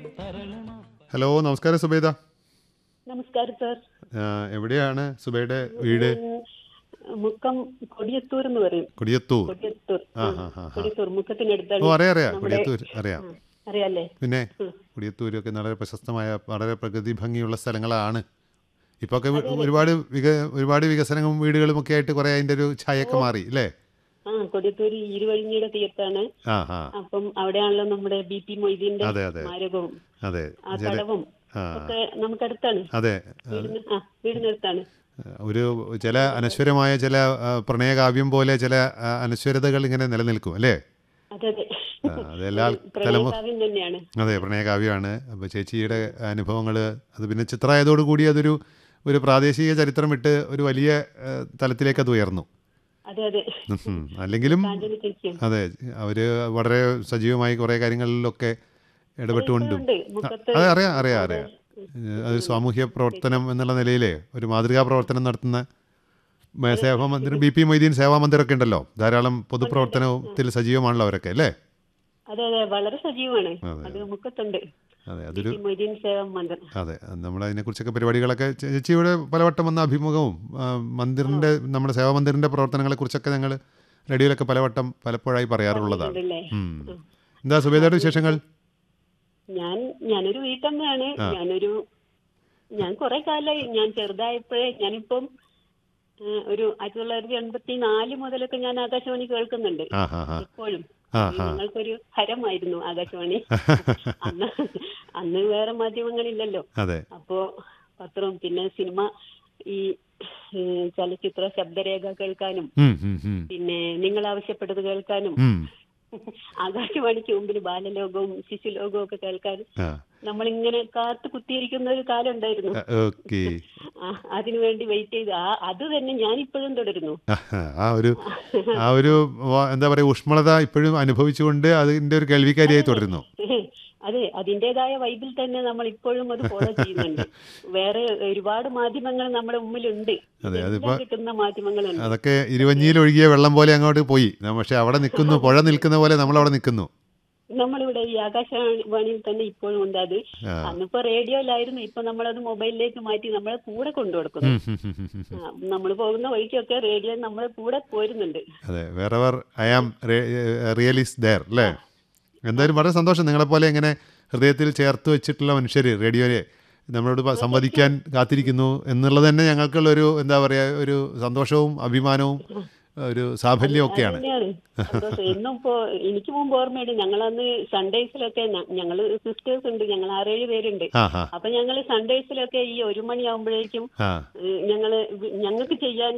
Hello നമസ്കാരം സുബൈദ നമസ്കാരം sir ആ, എവിടെയാണ് സുബൈയുടെ വീട് ഉം, മുക്കം കൊടിയത്തൂർ എന്ന് പറയും കൊടിയത്തൂർ കൊടിയത്തൂർ ആ, ഉം, ആ, ആ, ആ. കൊടിയത്തൂർ ഓ മുക്കത്തിനടുത്താണ് അറിയാം അറിയാം നമ്മുടെ- കൊടിയത്തൂർ അറിയാം ഉം, അറിയാല്ലേ പിന്നെ കൊടിയത്തൂരൊക്കെ വളരെ പ്രശസ്തമായ വളരെ പ്രകൃതി ഭംഗിയുള്ള സ്ഥലങ്ങളാണ് ഇപ്പോൾ ഒക്കെ ഒരുപാട് വിക ഒരുപാട് വികസനവും വീടുകളും ഒക്കെ ആയിട്ട് കുറേ അതിൻ്റെ ഒരു ഛായൊക്കെ മാറി അല്ലേ ആ കൊടിയത്തൂർ ഇരുവഴിഞ്ഞിയുടെ തീർത്താണ് ആ ആ അപ്പം അവിടെയാണല്ലോ നമ്മുടെ ബി പി മൊയ്തീന്റെ അതെ അതെ സ്മാരകവും അതെ ആ ചില കടവും ആ ഒക്കെ നമുക്കടുത്താണ് അതെ വീടിന് ആ വീടിനടുത്താണ് ഒരു ചില അനശ്വരമായ ചില ആ, പ്രണയകാവ്യം പോലെ ചില ആ, അനശ്വരതകൾ ഇങ്ങനെ നിലനിൽക്കും അല്ലേ അതെ അതെ ആ, അതെല്ലാ തലമു പ്രണയകാവ്യം തന്നെയാണ് അതെ പ്രണയകാവ്യമാണ് അപ്പോൾ ചേച്ചിയുടെ അനുഭവങ്ങൾ അത് പിന്നെ ചിത്രമായതോടുകൂടി അതൊരു ഒരു പ്രാദേശിക ചരിത്രം വിട്ട് ഒരു വലിയ ആ, തലത്തിലേക്ക് അത് ഉയർന്നു അതെ അതെ ഉം. അല്ലെങ്കിലും കാഞ്ചന ചേച്ചിയും അതെ അവർ വളരെ സജീവമായി കുറേ കാര്യങ്ങളിലൊക്കെ ഇടപെട്ടുകൊണ്ടും ഉണ്ട് മുക്കത്ത് അതെ അറിയാം അറിയാം അറിയാം അത് സാമൂഹ്യ പ്രവർത്തനം എന്നുള്ള നിലയിലെ ഒരു മാതൃകാ പ്രവർത്തനം നടത്തുന്ന മ- സേവാ മന്ദിരം ബി പി മൊയ്തീൻ സേവാ മന്ദിരമൊക്കെ ഉണ്ടല്ലോ ധാരാളം പൊതുപ്രവർത്തനത്തിൽ സജീവമാണല്ലോ അവരൊക്കെ അല്ലേ അതെ അതെ വളരെ സജീവമാണ് അതെ, അത് മുക്കത്തുണ്ട് അതെ അതൊരു ഈ മൊയ്തീൻ സേവ മന്ദിർ അതെ നമ്മൾ അതിനെക്കുറിച്ചൊക്കെ പരിപാടികളൊക്കെ ചേ- ചേച്ചിയുടെ പലവട്ടം വന്ന അഭിമുഖവും ആ, മന്ദിറിൻ്റെ നമ്മുടെ സേവാ മന്ദിറിൻ്റെ പ്രവർത്തനങ്ങളെക്കുറിച്ചൊക്കെ ഞങ്ങൾ റേഡിയോയിലൊക്കെ പലവട്ടം പലപ്പോഴായി പറയാറുള്ളതാണ് ഉണ്ടല്ലേ ഉം. എന്താ സുബേദയുടെ വിശേഷങ്ങൾ ഞാൻ ഞാനൊരു വീട്ടമ്മയാണ് ഞാനൊരു ഞാൻ കുറെ കാലമായി ഞാൻ ചെറുതായപ്പോഴേ ഞാനിപ്പം ആ, ഒരു ആയിരത്തി തൊള്ളായിരത്തി എൺപത്തി നാല് മുതലൊക്കെ ഞാൻ ആകാശവാണി കേൾക്കുന്നുണ്ട് ആ ഹാ ഹാ ഇപ്പോഴും ആ ഈ ഞങ്ങൾക്കൊരു ഹരമായിരുന്നു ആകാശവാണി അന്ന് അന്ന് വേറെ മാധ്യമങ്ങളില്ലല്ലോ അതെ അപ്പോ പത്രവും പിന്നെ സിനിമ ഈ ഏ, ചലച്ചിത്ര ശബ്ദരേഖ കേൾക്കാനും ഉം, ഉം, ഉം. പിന്നെ നിങ്ങൾ ആവശ്യപ്പെട്ടത് കേൾക്കാനും ഉം. ആകാശവാണിക്ക് മുമ്പിൽ ബാലലോകവും ശിശുലോകവും ഒക്കെ കേൾക്കാനും ആ നമ്മളിങ്ങനെ കാത്തു കുത്തിയിരിക്കുന്ന ഒരു കാലം ഉണ്ടായിരുന്നു ഓക്കെ ആ, അതിനു വേണ്ടി വെയിറ്റ് ചെയ്ത് ആ അത് തന്നെ ഞാൻ ഇപ്പോഴും തുടരുന്നു ആ ഒരു ആ ഒരു വ- എന്താ പറയുക ഊഷ്മളത ഇപ്പോഴും അനുഭവിച്ചുകൊണ്ട് അതിൻ്റെ ഒരു കേൾവിക്കാരിയായി തുടരുന്നു അതെ അതിൻ്റെതായ വൈബിൽ തന്നെ നമ്മൾ ഇപ്പോഴും അത് ഫോളോ ചെയ്യുന്നുണ്ട് വേറെ ഒരുപാട് മാധ്യമങ്ങൾ നമ്മുടെ മുമ്പിലുണ്ട് അതെ, എല്ലാം അതിപ്പോ- കിട്ടുന്ന മാധ്യമങ്ങളുണ്ട് അതൊക്കെ ഇരുവഞ്ഞിയിൽ ഒഴുകിയ വെള്ളം പോലെ അങ്ങോട്ട് പോയി ന- പക്ഷെ അവിടെ നിൽക്കുന്നു പുഴ നിൽക്കുന്ന പോലെ നമ്മൾ അവിടെ നിൽക്കുന്നു നമ്മളിവിടെ ഈ ആകാശവാണിയിൽ തന്നെ ഇപ്പോഴും ഉണ്ട് അത് ആ. അന്നിപ്പോ റേഡിയോയിലായിരുന്നു ഇപ്പൊ നമ്മളത് മൊബൈലിലേക്ക് മാറ്റി നമ്മളെ കൂടെ കൊണ്ടു കൊടുക്കുന്നു ഉം, ഉം, ഉം, ഉം, ഉം. നമ്മൾ പോകുന്ന വഴിക്കൊക്കെ റേഡിയോ നമ്മളെ കൂടെ പോരുന്നുണ്ട് അതെ വേറെവർ ഐ ആം റിയലിസ് ദയർ അല്ലേ എന്തായാലും വളരെ സന്തോഷം നിങ്ങളെപ്പോലെ ഇങ്ങനെ ഹൃദയത്തിൽ ചേർത്ത് വെച്ചിട്ടുള്ള മനുഷ്യർ റേഡിയോയെ നമ്മളോട് പ- സംവദിക്കാൻ കാത്തിരിക്കുന്നു എന്നുള്ളത് തന്നെ ഞങ്ങൾക്കുള്ളൊരു എന്താ പറയുക ഒരു സന്തോഷവും അഭിമാനവും ഒരു സാഫല്യവും ഒക്കെയാണ് തന്നെയാണ് സന്തോഷം. എന്നും ഇപ്പോ എനിക്ക് മുമ്പ് ഓർമ്മയുണ്ട് ഞങ്ങളന്ന് സൺഡേസിലൊക്കെ ഞ- ഞങ്ങള് സിസ്റ്റേഴ്സ് ഉണ്ട് ഞങ്ങൾ ആറേഴ് പേരുണ്ട് ആ ഹാ അപ്പൊ ഞങ്ങള് സൺഡേസിലൊക്കെ ഈ ഒരു മണിയാകുമ്പോഴേക്കും ആ ഏഹ്, ഞങ്ങള് വി- ഞങ്ങൾക്ക് ചെയ്യാൻ